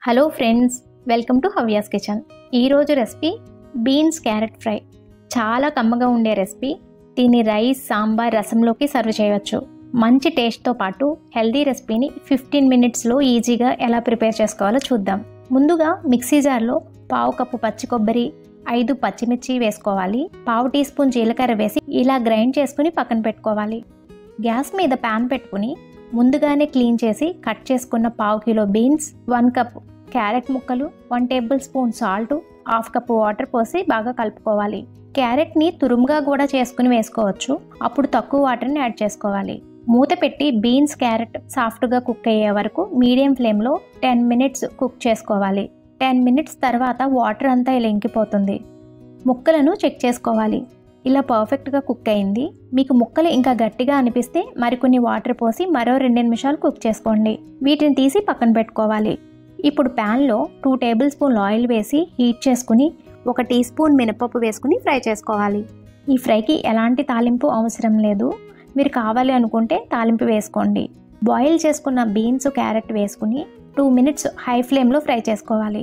hello friends welcome to హవ్యాస్ kitchen ఈరోజు recipe beans carrot fry చాలా కమ్మగా ఉండే రెసిపీ దీన్ని రైస్ సాంబార్ రసంలోకి సర్వ్ చేయవచ్చు మంచి టేస్ట్తో పాటు హెల్దీ రెసిపీని ఫిఫ్టీన్ మినిట్స్లో ఈజీగా ఎలా ప్రిపేర్ చేసుకోవాలో చూద్దాం ముందుగా మిక్సీ జార్లో పావు కప్పు పచ్చి కొబ్బరి ఐదు పచ్చిమిర్చి వేసుకోవాలి పావు టీ స్పూన్ జీలకర్ర వేసి ఇలా గ్రైండ్ చేసుకుని పక్కన పెట్టుకోవాలి గ్యాస్ మీద ప్యాన్ పెట్టుకుని ముందుగానే క్లీన్ చేసి కట్ చేసుకున్న పావు kilo beans one cup carrot ముక్కలు one tablespoon salt half cup water పోసి బాగా కలుపుకోవాలి క్యారెట్ని తురుముగా కూడా చేసుకుని వేసుకోవచ్చు అప్పుడు తక్కువ వాటర్ని యాడ్ చేసుకోవాలి మూత పెట్టి బీన్స్ క్యారెట్ సాఫ్ట్గా కుక్ అయ్యే వరకు మీడియం ఫ్లేమ్లో టెన్ మినిట్స్ కుక్ చేసుకోవాలి టెన్ మినిట్స్ తర్వాత వాటర్ అంతా ఇలా ఇంకిపోతుంది ముక్కలను చెక్ చేసుకోవాలి ఇలా పర్ఫెక్ట్గా కుక్ అయింది మీకు ముక్కలు ఇంకా గట్టిగా అనిపిస్తే మరికొన్ని వాటర్ పోసి మరో రెండు నిమిషాలు కుక్ చేసుకోండి వీటిని తీసి పక్కన పెట్టుకోవాలి ఇప్పుడు ప్యాన్లో టూ టేబుల్ స్పూన్ ఆయిల్ వేసి హీట్ చేసుకుని ఒక టీ స్పూన్ మినపప్పు వేసుకుని ఫ్రై చేసుకోవాలి ఈ ఫ్రైకి ఎలాంటి తాలింపు అవసరం లేదు మీరు కావాలి అనుకుంటే తాలింపు వేసుకోండి బాయిల్ చేసుకున్న బీన్స్ క్యారెట్ వేసుకుని టూ మినిట్స్ హై ఫ్లేమ్లో ఫ్రై చేసుకోవాలి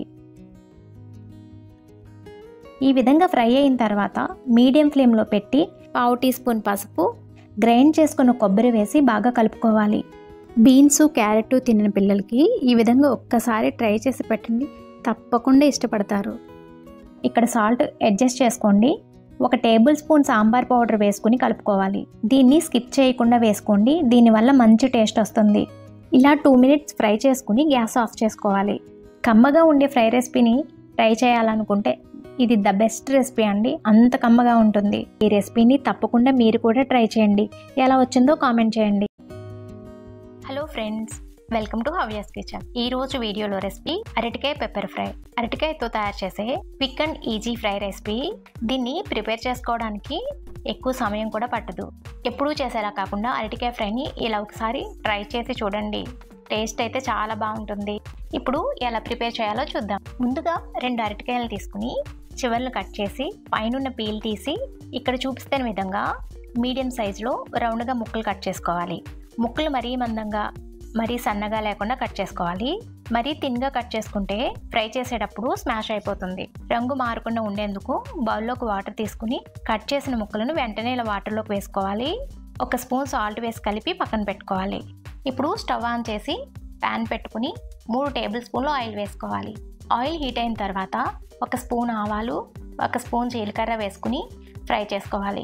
ఈ విధంగా ఫ్రై అయిన తర్వాత మీడియం ఫ్లేమ్లో పెట్టి పావు టీ స్పూన్ పసుపు గ్రైండ్ చేసుకున్న కొబ్బరి వేసి బాగా కలుపుకోవాలి బీన్స్ క్యారెట్ తిన్న పిల్లలకి ఈ విధంగా ఒక్కసారి ట్రై చేసి పెట్టండి తప్పకుండా ఇష్టపడతారు ఇక్కడ సాల్ట్ అడ్జస్ట్ చేసుకోండి ఒక టేబుల్ స్పూన్ సాంబార్ పౌడర్ వేసుకుని కలుపుకోవాలి దీన్ని స్కిప్ చేయకుండా వేసుకోండి దీనివల్ల మంచి టేస్ట్ వస్తుంది ఇలా టూ మినిట్స్ ఫ్రై చేసుకుని గ్యాస్ ఆఫ్ చేసుకోవాలి కమ్మగా ఉండే ఫ్రై రెసిపీని ట్రై చేయాలనుకుంటే ఇది ద బెస్ట్ రెసిపీ అండి అంత కమ్మగా ఉంటుంది ఈ రెసిపీని తప్పకుండా మీరు కూడా ట్రై చేయండి ఎలా వచ్చిందో కామెంట్ చేయండి hello friends welcome to హవ్యాస్ kitchen ఈ రోజు వీడియోలో రెసిపీ అరటికాయ పెప్పర్ ఫ్రై అరటికాయతో తయారు చేసే quick and easy fry recipe దీన్ని ప్రిపేర్ చేసుకోవడానికి ఎక్కువ సమయం కూడా పట్టదు ఎప్పుడూ చేసేలా కాకుండా అరటికాయ ఫ్రైని ఇలా ఒకసారి ట్రై చేసి చూడండి టేస్ట్ అయితే చాలా బాగుంటుంది ఇప్పుడు ఎలా ప్రిపేర్ చేయాలో చూద్దాం ముందుగా రెండు అరటికాయలు తీసుకుని చివర్లు కట్ చేసి పైనున్న పీల్ తీసి ఇక్కడ చూపిస్తున్న విధంగా మీడియం సైజులో రౌండ్గా ముక్కలు కట్ చేసుకోవాలి ముక్కలు మరీ మందంగా మరీ సన్నగా లేకుండా కట్ చేసుకోవాలి మరీ తిన్గా కట్ చేసుకుంటే ఫ్రై చేసేటప్పుడు స్మాష్ అయిపోతుంది రంగు మారకుండా ఉండేందుకు బౌల్లోకి వాటర్ తీసుకుని కట్ చేసిన ముక్కలను వెంటనే ఇలా వాటర్లోకి వేసుకోవాలి ఒక స్పూన్ సాల్ట్ వేసి కలిపి పక్కన పెట్టుకోవాలి ఇప్పుడు స్టవ్ ఆన్ చేసి ప్యాన్ పెట్టుకుని మూడు టేబుల్ స్పూన్లు ఆయిల్ వేసుకోవాలి ఆయిల్ హీట్ అయిన తర్వాత ఒక స్పూన్ ఆవాలు ఒక స్పూన్ జీలకర్ర వేసుకుని ఫ్రై చేసుకోవాలి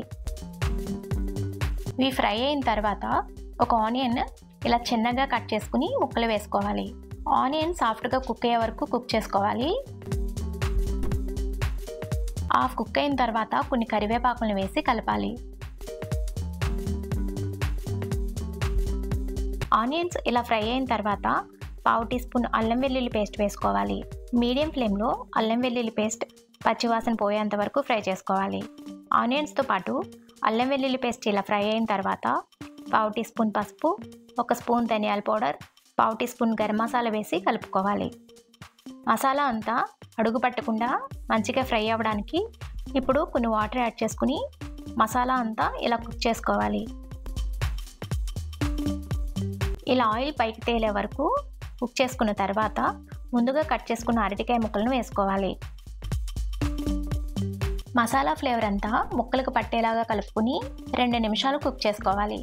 ఇవి ఫ్రై అయిన తర్వాత ఒక ఆనియన్ ఇలా చిన్నగా కట్ చేసుకుని ముక్కలు వేసుకోవాలి ఆనియన్ సాఫ్ట్గా కుక్ అయ్యే వరకు కుక్ చేసుకోవాలి హాఫ్ కుక్ అయిన తర్వాత కొన్ని కరివేపాకులను వేసి కలపాలి ఆనియన్స్ ఇలా ఫ్రై అయిన తర్వాత పావు టీ స్పూన్ అల్లం వెల్లుల్లి పేస్ట్ వేసుకోవాలి మీడియం ఫ్లేమ్లో అల్లం వెల్లుల్లి పేస్ట్ పచ్చివాసన పోయేంత వరకు ఫ్రై చేసుకోవాలి ఆనియన్స్తో పాటు అల్లం వెల్లుల్లి పేస్ట్ ఇలా ఫ్రై అయిన తర్వాత పావు టీ స్పూన్ పసుపు ఒక స్పూన్ ధనియాల పౌడర్ పావు టీ స్పూన్ గరం మసాలా వేసి కలుపుకోవాలి మసాలా అంతా అడుగు పట్టకుండా మంచిగా ఫ్రై అవ్వడానికి ఇప్పుడు కొన్ని వాటర్ యాడ్ చేసుకుని మసాలా అంతా ఇలా కుక్ చేసుకోవాలి ఇలా ఆయిల్ పైకి తేలే వరకు కుక్ చేసుకున్న తర్వాత ముందుగా కట్ చేసుకున్న అరటికాయ ముక్కలను వేసుకోవాలి మసాలా ఫ్లేవర్ అంతా ముక్కలకు పట్టేలాగా కలుపుకుని రెండు నిమిషాలు కుక్ చేసుకోవాలి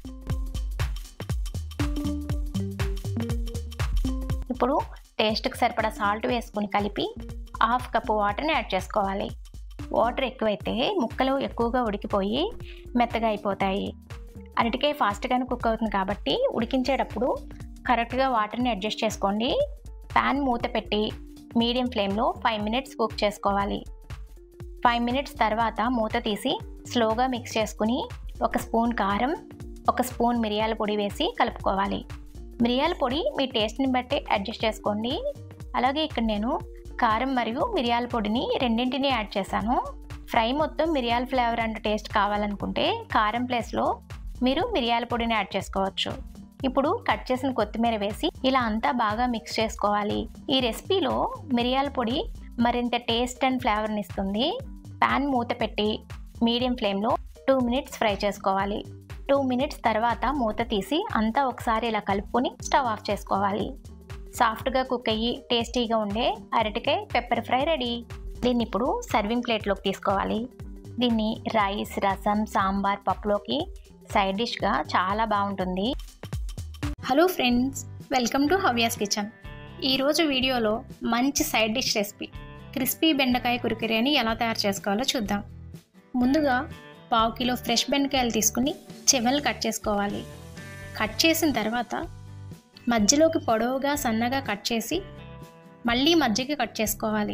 ఇప్పుడు టేస్ట్కి సరిపడా సాల్ట్ వేసుకుని కలిపి హాఫ్ కప్పు వాటర్ని యాడ్ చేసుకోవాలి వాటర్ ఎక్కువైతే ముక్కలు ఎక్కువగా ఉడికిపోయి మెత్తగా అయిపోతాయి అరటికాయ ఫాస్ట్గానే కుక్ అవుతుంది కాబట్టి ఉడికించేటప్పుడు కరెక్ట్గా వాటర్ని అడ్జస్ట్ చేసుకోండి ప్యాన్ మూత పెట్టి మీడియం ఫ్లేమ్లో ఫైవ్ మినిట్స్ కుక్ చేసుకోవాలి ఫైవ్ మినిట్స్ తర్వాత మూత తీసి స్లోగా మిక్స్ చేసుకుని ఒక స్పూన్ కారం ఒక స్పూన్ మిరియాల పొడి వేసి కలుపుకోవాలి మిరియాల పొడి మీ టేస్ట్ని బట్టి అడ్జస్ట్ చేసుకోండి అలాగే ఇక్కడ నేను కారం మరియు మిరియాల పొడిని రెండింటిని యాడ్ చేశాను ఫ్రై మొత్తం మిరియాల ఫ్లేవర్ అండ్ టేస్ట్ కావాలనుకుంటే కారం ప్లేస్లో మీరు మిరియాల పొడిని యాడ్ చేసుకోవచ్చు ఇప్పుడు కట్ చేసిన కొత్తిమీర వేసి ఇలా అంతా బాగా మిక్స్ చేసుకోవాలి ఈ రెసిపీలో మిరియాల పొడి మరింత టేస్ట్ అండ్ ఫ్లేవర్ని ఇస్తుంది ప్యాన్ మూత పెట్టి మీడియం ఫ్లేమ్లో టూ మినిట్స్ ఫ్రై చేసుకోవాలి టూ మినిట్స్ తర్వాత మూత తీసి అంతా ఒకసారి ఇలా కలుపుకొని స్టవ్ ఆఫ్ చేసుకోవాలి సాఫ్ట్గా కుక్ అయ్యి టేస్టీగా ఉండే అరటికాయ పెప్పర్ ఫ్రై రెడీ దీన్ని ఇప్పుడు సర్వింగ్ ప్లేట్లోకి తీసుకోవాలి దీన్ని రైస్ రసం సాంబార్ పప్పులోకి సైడ్ డిష్గా చాలా బాగుంటుంది hello friends welcome to హవ్యాస్ kitchen ఈరోజు వీడియోలో మంచి సైడ్ డిష్ రెసిపీ క్రిస్పీ బెండకాయ కురికిరేని ఎలా తయారు చేసుకోవాలో చూద్దాం ముందుగా పావు కిలో ఫ్రెష్ బెండకాయలు తీసుకుని చెవెలు కట్ చేసుకోవాలి కట్ చేసిన తర్వాత మధ్యలోకి పొడవుగా సన్నగా కట్ చేసి మళ్ళీ మధ్యకి కట్ చేసుకోవాలి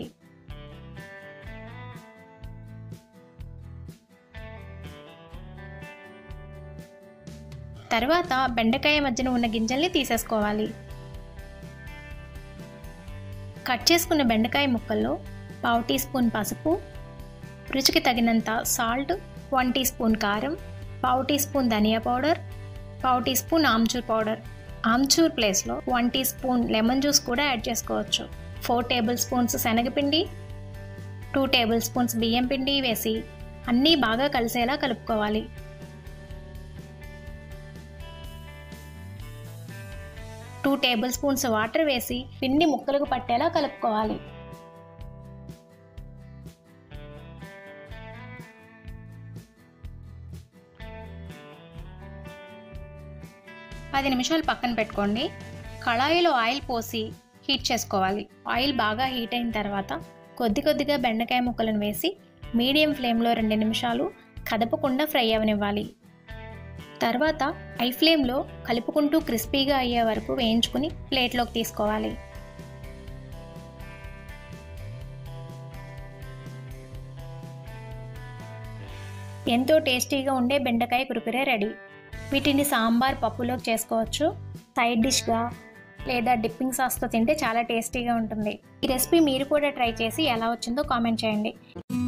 తర్వాత బెండకాయ మధ్యన ఉన్న గింజల్ని తీసేసుకోవాలి కట్ చేసుకున్న బెండకాయ ముక్కల్లో పావు టీ స్పూన్ పసుపు రుచికి తగినంత సాల్ట్ వన్ టీ స్పూన్ కారం పావు టీ స్పూన్ ధనియా పౌడర్ పావు టీ స్పూన్ ఆమ్చూర్ పౌడర్ ఆమ్చూర్ ప్లేస్లో one teaspoon lemon juice కూడా యాడ్ చేసుకోవచ్చు ఫోర్ టేబుల్ స్పూన్స్ శనగపిండి టూ టేబుల్ స్పూన్స్ బియ్యం పిండి వేసి అన్నీ బాగా కలిసేలా కలుపుకోవాలి టూ టేబుల్ స్పూన్స్ వాటర్ వేసి పిండి ముక్కలకు పట్టేలా కలుపుకోవాలి పది నిమిషాలు పక్కన పెట్టుకోండి కళాయిలో ఆయిల్ పోసి హీట్ చేసుకోవాలి ఆయిల్ బాగా హీట్ అయిన తర్వాత కొద్ది కొద్దిగా బెండకాయ ముక్కలను వేసి మీడియం ఫ్లేమ్లో రెండు నిమిషాలు కదపకుండా ఫ్రై అవనివ్వాలి తర్వాత ఐ ఫ్లేమ్లో కలుపుకుంటూ క్రిస్పీగా అయ్యే వరకు వేయించుకుని ప్లేట్లోకి తీసుకోవాలి ఎంతో టేస్టీగా ఉండే బెండకాయ కురుకురే రెడీ వీటిని సాంబార్ పప్పులోకి చేసుకోవచ్చు సైడ్ డిష్గా లేదా డిప్పింగ్ సాస్తో తింటే చాలా టేస్టీగా ఉంటుంది ఈ రెసిపీ మీరు కూడా ట్రై చేసి ఎలా వచ్చిందో కామెంట్ చేయండి